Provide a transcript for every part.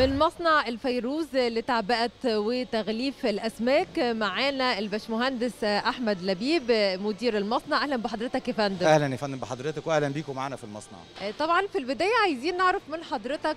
من مصنع الفيروز لتعبئة وتغليف الأسماك معانا الباشمهندس أحمد لبيب مدير المصنع أهلا بحضرتك يا فندم اهلا يا فندم بحضرتك واهلا بيكم معانا في المصنع طبعا في البداية عايزين نعرف من حضرتك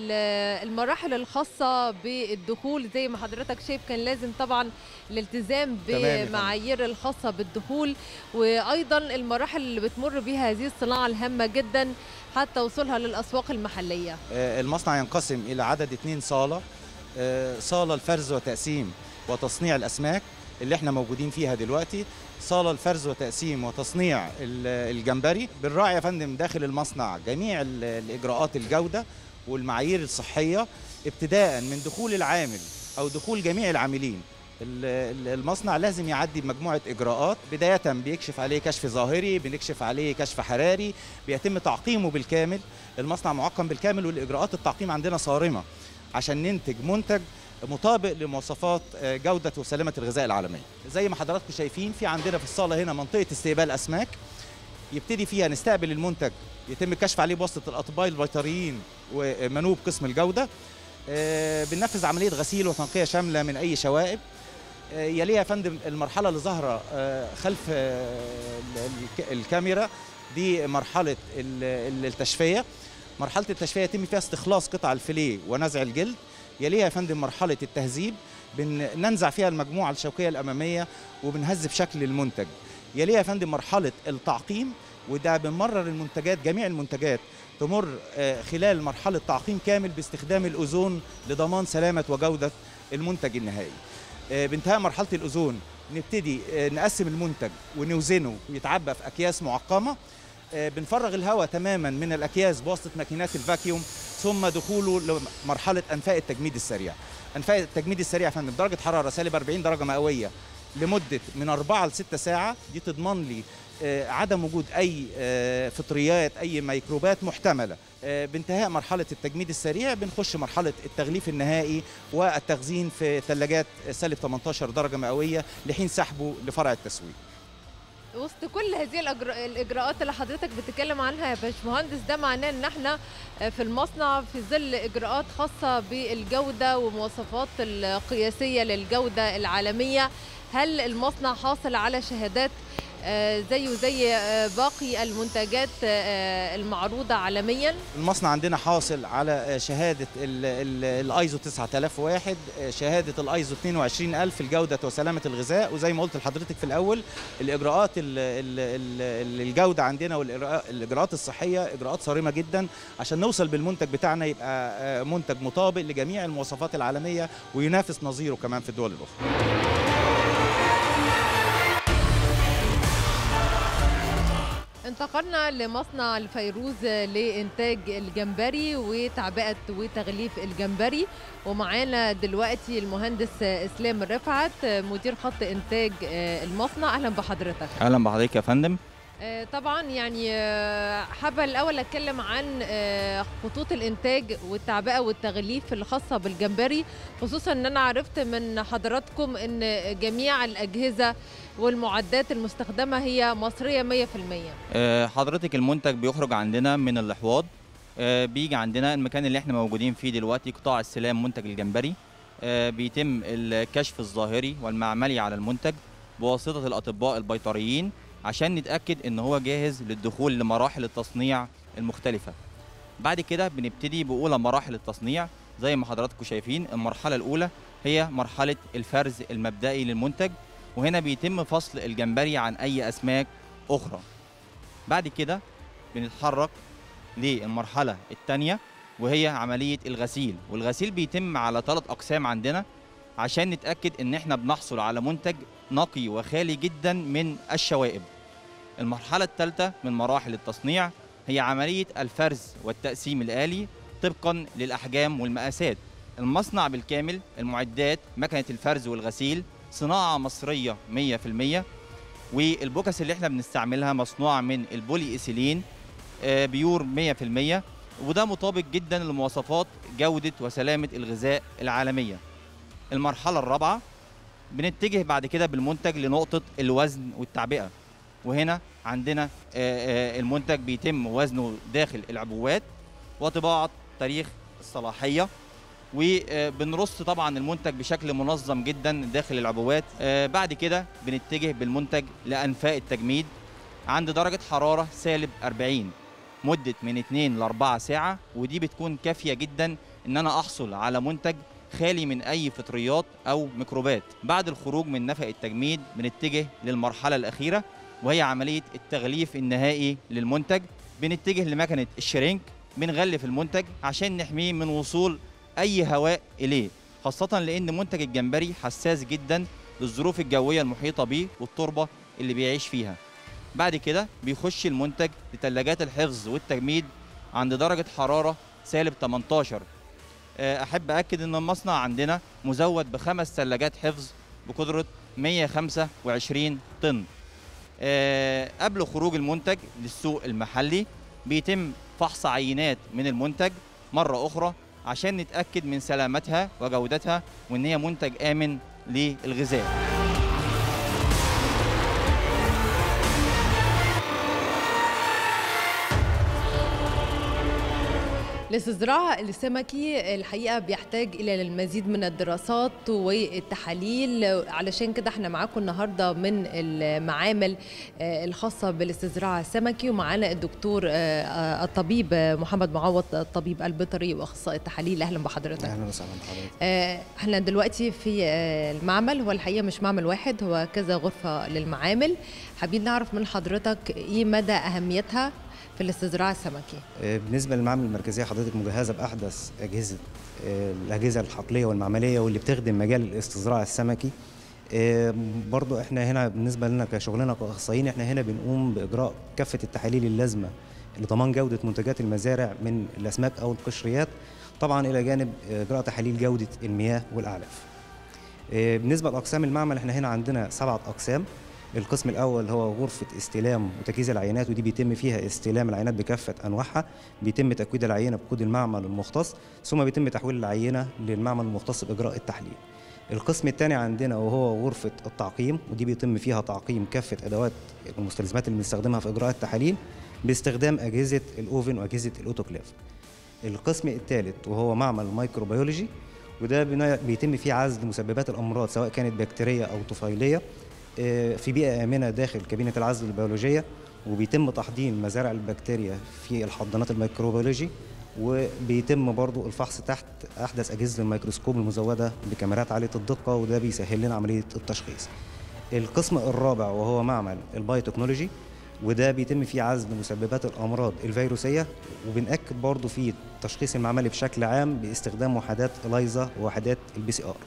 ال- المراحل الخاصة بالدخول زي ما حضرتك شايف كان لازم طبعا الالتزام تمام يا فندم. بمعايير الخاصة بالدخول وأيضا المراحل اللي بتمر بها هذه الصناعة الهامة جدا حتى وصولها للأسواق المحلية آه، المصنع ينقسم الى عدد اثنين صاله آه، صاله الفرز وتقسيم وتصنيع الاسماك اللي احنا موجودين فيها دلوقتي صاله الفرز وتقسيم وتصنيع ال- الجمبري بنراعي يا فندم داخل المصنع جميع ال- الاجراءات الجوده والمعايير الصحيه ابتداء من دخول العامل او دخول جميع العاملين ال- ال- المصنع لازم يعدي بمجموعه اجراءات بدايه بيكشف عليه كشف ظاهري بنكشف عليه كشف حراري بيتم تعقيمه بالكامل المصنع معقم بالكامل والاجراءات التعقيم عندنا صارمه عشان ننتج منتج مطابق لمواصفات آه، جوده وسلامه الغذاء العالميه زي ما حضراتكم شايفين في عندنا في الصاله هنا منطقه استقبال اسماك يبتدي فيها نستقبل المنتج يتم الكشف عليه بواسطه الاطباء البيطريين ومنوب قسم الجوده آه، بننفذ عمليه غسيل وتنقيه شامله من اي شوائب آه، يليها يا فندم المرحله اللي ظاهره آه، خلف آه، ال- الك- الكاميرا دي مرحله ال- ال- التشفيه مرحله التشفيه يتم فيها استخلاص قطع الفيليه ونزع الجلد يليها يا فندم مرحله التهذيب بننزع فيها المجموعه الشوكيه الاماميه وبنهذب شكل المنتج يليها يا فندم مرحله التعقيم وده بنمرر المنتجات جميع المنتجات تمر آه، خلال مرحله تعقيم كامل باستخدام الاوزون لضمان سلامه وجوده المنتج النهائي آه، بانتهاء مرحله الاوزون نبتدي آه، نقسم المنتج ونوزنه ويتعبى في اكياس معقمه آه، بنفرغ الهواء تماما من الاكياس بواسطه ماكينات الفاكيوم ثم دخوله لمرحله انفاق التجميد السريع انفاق التجميد السريع يا فندم درجه حراره سالب 40 درجه مئويه لمده من 4 ل 6 ساعه دي تضمن لي آه، عدم وجود اي آه، فطريات اي ميكروبات محتمله آه، بانتهاء مرحله التجميد السريع بنخش مرحله التغليف النهائي والتخزين في ثلاجات سالب 18 درجه مئويه لحين سحبه لفرع التسويق وسط كل هذه الأجر- الاجراءات اللي حضرتك بتتكلم عنها يا باشمهندس ده معناه ان احنا في المصنع في ظل اجراءات خاصه بالجوده ومواصفات القياسيه للجوده العالميه هل المصنع حاصل على شهادات آه، زيه زي آه، باقي المنتجات آه، المعروضه عالميا المصنع عندنا حاصل على آه، شهاده الايزو 9001 آه، شهاده الايزو 22000 الجوده وسلامه الغذاء وزي ما قلت لحضرتك في الاول الاجراءات ال- ال- ال- الجوده عندنا والاجراءات الصحيه اجراءات صارمه جدا عشان نوصل بالمنتج بتاعنا يبقى آه، منتج مطابق لجميع المواصفات العالميه وينافس نظيره كمان في الدول الاخرى انتقلنا لمصنع الفيروز لإنتاج الجمبري وتعبئة وتغليف الجمبري ومعانا دلوقتي المهندس إسلام الرفعت مدير خط إنتاج آه، المصنع أهلا بحضرتك اهلا بحضرتك يا فندم آه، طبعا يعني آه، حابة الأول أتكلم عن آه، خطوط الإنتاج والتعبئة والتغليف الخاصة بالجمبري خصوصا أن أنا عرفت من حضراتكم أن جميع الأجهزة والمعدات المستخدمة هي مصرية 100% آه، حضرتك المنتج بيخرج عندنا من الاحواض آه، بيجي عندنا المكان اللي احنا موجودين فيه دلوقتي قطاع السلام منتج الجمبري آه، بيتم الكشف الظاهري والمعملي على المنتج بواسطة الأطباء البيطريين عشان نتأكد إن هو جاهز للدخول لمراحل التصنيع المختلفة بعد كده بنبتدي بأولى مراحل التصنيع زي ما حضراتكم شايفين المرحلة الأولى هي مرحلة الفرز المبدئي للمنتج وهنا بيتم فصل الجمبري عن أي أسماك أخرى بعد كده بنتحرك للمرحلة الثانية وهي عملية الغسيل والغسيل بيتم على ثلاث أقسام عندنا عشان نتأكد إن إحنا بنحصل على منتج نقي وخالي جدا من الشوائب المرحلة الثالثة من مراحل التصنيع هي عملية الفرز والتقسيم الآلي طبقا للأحجام والمقاسات المصنع بالكامل المعدات مكنة الفرز والغسيل صناعة مصرية 100% والبوكس اللي احنا بنستعملها مصنوعة من البولي إيثيلين آه، بيور 100% وده مطابق جدا لمواصفات جودة وسلامة الغذاء العالمية المرحلة الرابعة بنتجه بعد كده بالمنتج لنقطة الوزن والتعبئة وهنا عندنا آه، آه، المنتج بيتم وزنه داخل العبوات وطباعة تاريخ الصلاحية وبنرص طبعا المنتج بشكل منظم جدا داخل العبوات آه، بعد كده بنتجه بالمنتج لانفاق التجميد عند درجه حراره سالب 40 مده من 2 ل 4 ساعه ودي بتكون كافيه جدا ان انا احصل على منتج خالي من اي فطريات او ميكروبات بعد الخروج من نفق التجميد بنتجه للمرحله الاخيره وهي عمليه التغليف النهائي للمنتج بنتجه لمكنه الشرينك بنغلف المنتج عشان نحميه من وصول اي هواء اليه خاصه لان منتج الجمبري حساس جدا للظروف الجويه المحيطه بيه والتربه اللي بيعيش فيها بعد كده بيخش المنتج لثلاجات الحفظ والتجميد عند درجه حراره سالب 18 آه، احب اكد ان المصنع عندنا مزود بخمس ثلاجات حفظ بقدره 125 طن آه، قبل خروج المنتج للسوق المحلي بيتم فحص عينات من المنتج مرة أخرى عشان نتأكد من سلامتها وجودتها وإن هي منتج آمن للغذاء الاستزراع السمكي الحقيقه بيحتاج الى المزيد من الدراسات والتحاليل علشان كده احنا معاكم النهارده من المعامل آه، الخاصه بالاستزراع السمكي ومعانا الدكتور آه، آه، الطبيب آه، محمد معوض الطبيب البيطري واخصائي التحاليل اهلا بحضرتك اهلا وسهلا بحضرتك آه، احنا دلوقتي في آه، المعمل هو الحقيقه مش معمل واحد هو كذا غرفه للمعامل حابين نعرف من حضرتك ايه مدى اهميتها في الاستزراع السمكي آه، بالنسبه للمعامل المركزيه حضرتك مجهزه باحدث اجهزه آه، الاجهزه الحقليه والمعمليه واللي بتخدم مجال الاستزراع السمكي آه، برضو احنا هنا بالنسبه لنا كشغلنا كاخصائيين احنا هنا بنقوم باجراء كافه التحاليل اللازمه لضمان جوده منتجات المزارع من الاسماك او القشريات طبعا الى جانب اجراء تحاليل جوده المياه والاعلاف آه، بالنسبه لاقسام المعمل احنا هنا عندنا سبعه اقسام القسم الاول هو غرفه استلام وتجهيز العينات ودي بيتم فيها استلام العينات بكافه انواعها بيتم تكويد العينه بكود المعمل المختص ثم بيتم تحويل العينه للمعمل المختص باجراء التحليل القسم الثاني عندنا وهو غرفه التعقيم ودي بيتم فيها تعقيم كافه ادوات المستلزمات اللي بنستخدمها في اجراء التحاليل باستخدام اجهزه الاوفن واجهزه الاوتوكلاف القسم الثالث وهو معمل مايكروبيولوجي وده بنا- بيتم فيه عزل مسببات الامراض سواء كانت بكتيريه او طفيليه آه، في بيئه امنه داخل كابينه العزل البيولوجيه وبيتم تحضين مزارع البكتيريا في الحضانات الميكروبيولوجي وبيتم برضو الفحص تحت احدث اجهزه الميكروسكوب المزوده بكاميرات عاليه الدقه وده بيسهل لنا عمليه التشخيص القسم الرابع وهو معمل البايوتكنولوجي وده بيتم فيه عزل مسببات الامراض الفيروسيه وبنأكد برضو فيه التشخيص المعملي بشكل عام باستخدام وحدات الايزا ووحدات البي سي ار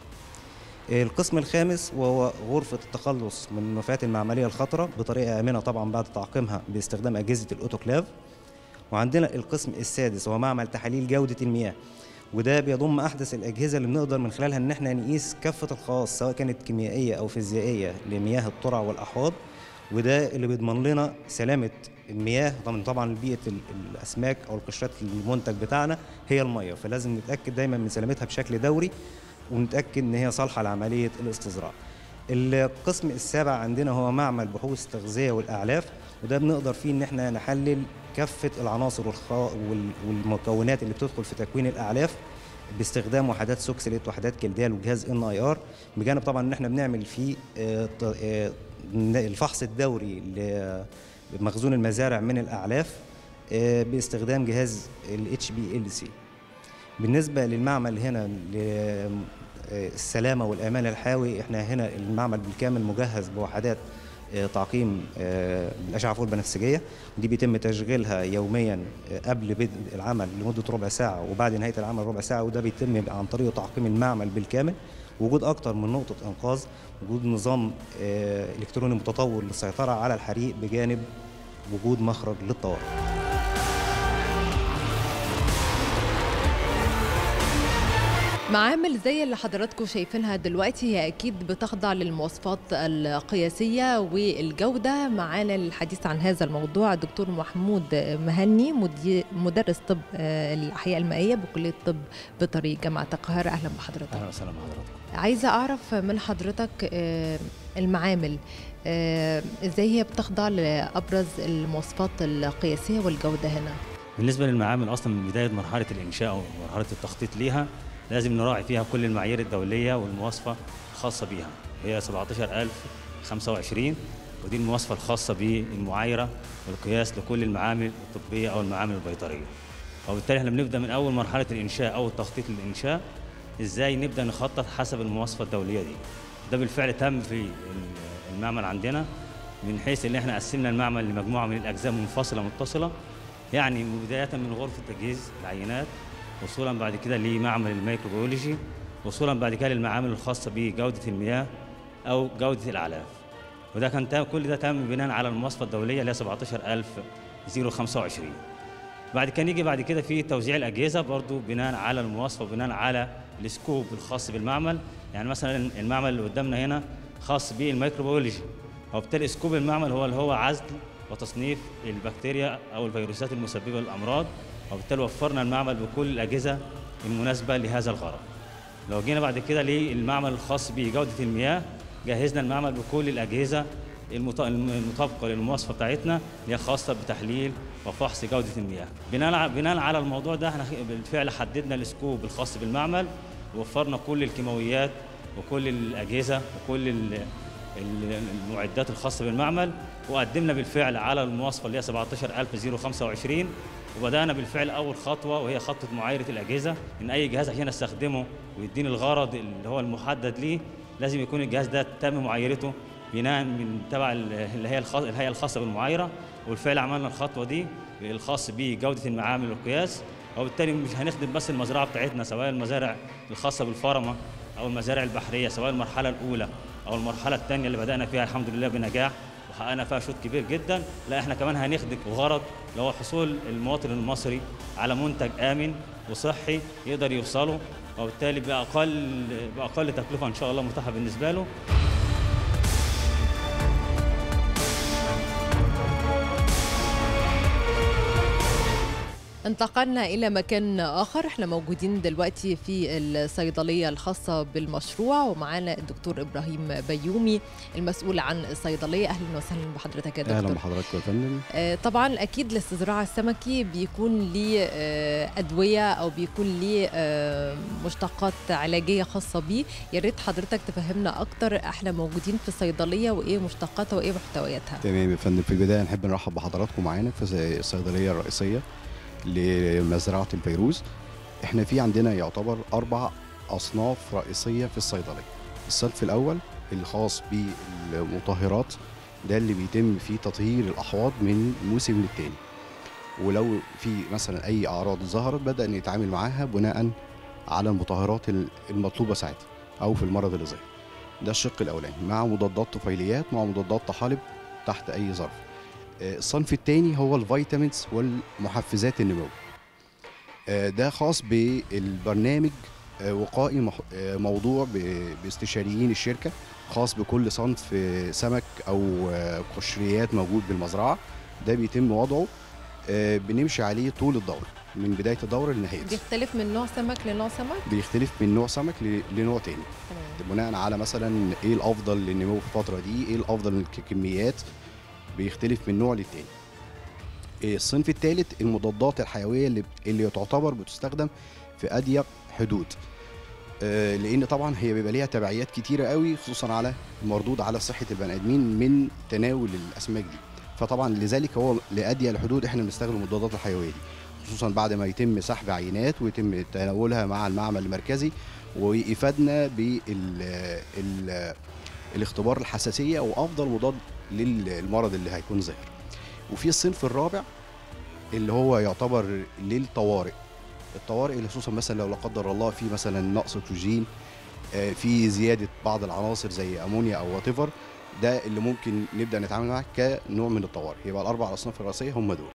القسم الخامس وهو غرفة التخلص من النفايات المعملية الخطرة بطريقة آمنة طبعا بعد تعقيمها باستخدام أجهزة الأوتوكلاف وعندنا القسم السادس وهو معمل تحاليل جودة المياه وده بيضم أحدث الأجهزة اللي بنقدر من خلالها إن احنا نقيس كافة الخواص سواء كانت كيميائية أو فيزيائية لمياه الترع والأحواض وده اللي بيضمن لنا سلامة المياه طبعا طبعا بيئة ال- الأسماك أو القشرات المنتج بتاعنا هي المية فلازم نتأكد دايما من سلامتها بشكل دوري ونتاكد ان هي صالحه لعمليه الاستزراع. القسم السابع عندنا هو معمل بحوث التغذيه والاعلاف وده بنقدر فيه ان احنا نحلل كافه العناصر والخا وال- والمكونات اللي بتدخل في تكوين الاعلاف باستخدام وحدات سوكسليت وحدات كلدال وجهاز ان اي ار بجانب طبعا ان احنا بنعمل فيه آه، ط- آه، الفحص الدوري لمخزون المزارع من الاعلاف آه، باستخدام جهاز الاتش بي ال سي بالنسبه للمعمل هنا للسلامه والامان الحيوي احنا هنا المعمل بالكامل مجهز بوحدات آه، تعقيم آه، الاشعه فوق البنفسجيه ودي بيتم تشغيلها يوميا آه، قبل بدء العمل لمده ربع ساعه وبعد نهايه العمل ربع ساعه وده بيتم عن طريق تعقيم المعمل بالكامل وجود اكتر من نقطه انقاذ وجود نظام آه، الكتروني متطور للسيطره على الحريق بجانب وجود مخرج للطوارئ معامل زي اللي حضراتكم شايفينها دلوقتي هي اكيد بتخضع للمواصفات القياسيه والجوده معانا للحديث عن هذا الموضوع الدكتور محمود مهني مدير مدرس طب آه، الاحياء المائيه بكليه طب بطريق جامعه القاهره اهلا بحضرتك اهلا وسهلا بحضرتك عايزه اعرف من حضرتك آه، المعامل آه، ازاي هي بتخضع لابرز المواصفات القياسيه والجوده هنا بالنسبه للمعامل اصلا من بدايه مرحله الانشاء او مرحله التخطيط ليها لازم نراعي فيها كل المعايير الدوليه والمواصفه الخاصه بيها هي 17025 ودي المواصفه الخاصه بالمعايره والقياس لكل المعامل الطبيه او المعامل البيطريه وبالتالي احنا بنبدا من اول مرحله الانشاء او التخطيط للانشاء ازاي نبدا نخطط حسب المواصفه الدوليه دي ده بالفعل تم في المعمل عندنا من حيث ان احنا قسمنا المعمل لمجموعه من الاجزاء منفصله متصله يعني بدايه من غرفه تجهيز العينات وصولا بعد كده لمعمل الميكروبيولوجي وصولا بعد كده للمعامل الخاصه بجوده المياه او جوده الاعلاف وده كان تام كل ده تم بناء على المواصفه الدوليه اللي هي 17025 بعد كده نيجي بعد كده في توزيع الاجهزه برضو بناء على المواصفه وبناء على السكوب الخاص بالمعمل يعني مثلا المعمل اللي قدامنا هنا خاص بالميكروبيولوجي وبالتالي سكوب المعمل هو اللي هو عزل وتصنيف البكتيريا او الفيروسات المسببه للامراض وبالتالي وفرنا المعمل بكل الاجهزه المناسبه لهذا الغرض لو جينا بعد كده للمعمل الخاص بجوده المياه جهزنا المعمل بكل الاجهزه المطابقه للمواصفه بتاعتنا اللي هي خاصه بتحليل وفحص جوده المياه بناء بناء على الموضوع ده احنا بالفعل حددنا السكوب الخاص بالمعمل ووفرنا كل الكيماويات وكل الاجهزه وكل المعدات الخاصه بالمعمل وقدمنا بالفعل على المواصفه اللي هي 17025 وبدانا بالفعل اول خطوه وهي خطوه معايره الاجهزه ان اي جهاز عشان استخدمه ويديني الغرض اللي هو المحدد ليه لازم يكون الجهاز ده تم معايرته بناء من تبع اللي هي الهيئه الخاصه بالمعايره وبالفعل عملنا الخطوه دي الخاص بجوده المعامل والقياس وبالتالي مش هنخدم بس المزرعه بتاعتنا سواء المزارع الخاصه بالفرمه او المزارع البحريه سواء المرحله الاولى او المرحله الثانيه اللي بدانا فيها الحمد لله بنجاح وحققنا فيها شوط كبير جدا لا احنا كمان هنخدم غرض اللي هو حصول المواطن المصري على منتج امن وصحي يقدر يوصله وبالتالي باقل باقل تكلفه ان شاء الله متاحه بالنسبه له انتقلنا إلى مكان آخر احنا موجودين دلوقتي في الصيدلية الخاصة بالمشروع ومعانا الدكتور إبراهيم بيومي المسؤول عن الصيدلية أهلا وسهلا بحضرتك يا دكتور أهلا بحضرتك يا فندم آه طبعا أكيد الاستزراع السمكي بيكون ليه آه أدوية أو بيكون ليه آه مشتقات علاجية خاصة بيه يا ريت حضرتك تفهمنا أكتر احنا موجودين في الصيدلية وإيه مشتقاتها وإيه محتوياتها تمام يا فندم في البداية نحب نرحب بحضراتكم معانا في الصيدلية الرئيسية لمزرعه الفيروز احنا في عندنا يعتبر اربع اصناف رئيسيه في الصيدليه الصنف الاول الخاص بالمطهرات ده اللي بيتم فيه تطهير الاحواض من موسم للتاني ولو في مثلا اي اعراض ظهرت بدا نتعامل معاها بناء على المطهرات المطلوبه ساعتها او في المرض اللي ظهر ده الشق الاولاني مع مضادات طفيليات مع مضادات طحالب تحت اي ظرف الصنف الثاني هو الفيتامينز والمحفزات النمو ده خاص بالبرنامج وقائي موضوع باستشاريين الشركة خاص بكل صنف سمك أو قشريات موجود بالمزرعة ده بيتم وضعه بنمشي عليه طول الدورة من بداية الدورة لنهايتها بيختلف من نوع سمك لنوع سمك؟ بيختلف من نوع سمك لنوع تاني بناء على مثلا ايه الافضل للنمو في الفتره دي ايه الافضل الكميات بيختلف من نوع للتاني الصنف الثالث المضادات الحيويه اللي اللي تعتبر بتستخدم في اضيق حدود آه لان طبعا هي بيبقى ليها تبعيات كتيره قوي خصوصا على المردود على صحه البني ادمين من تناول الاسماك دي فطبعا لذلك هو لاضيق الحدود احنا بنستخدم المضادات الحيويه دي خصوصا بعد ما يتم سحب عينات ويتم تناولها مع المعمل المركزي ويفادنا بال الاختبار الحساسيه وافضل مضاد للمرض اللي هيكون ظاهر وفي الصنف الرابع اللي هو يعتبر للطوارئ الطوارئ اللي خصوصا مثلا لو لا قدر الله في مثلا نقص اكسجين في زياده بعض العناصر زي امونيا او وات ده اللي ممكن نبدا نتعامل معاه كنوع من الطوارئ يبقى الاربع اصناف الرئيسيه هم دول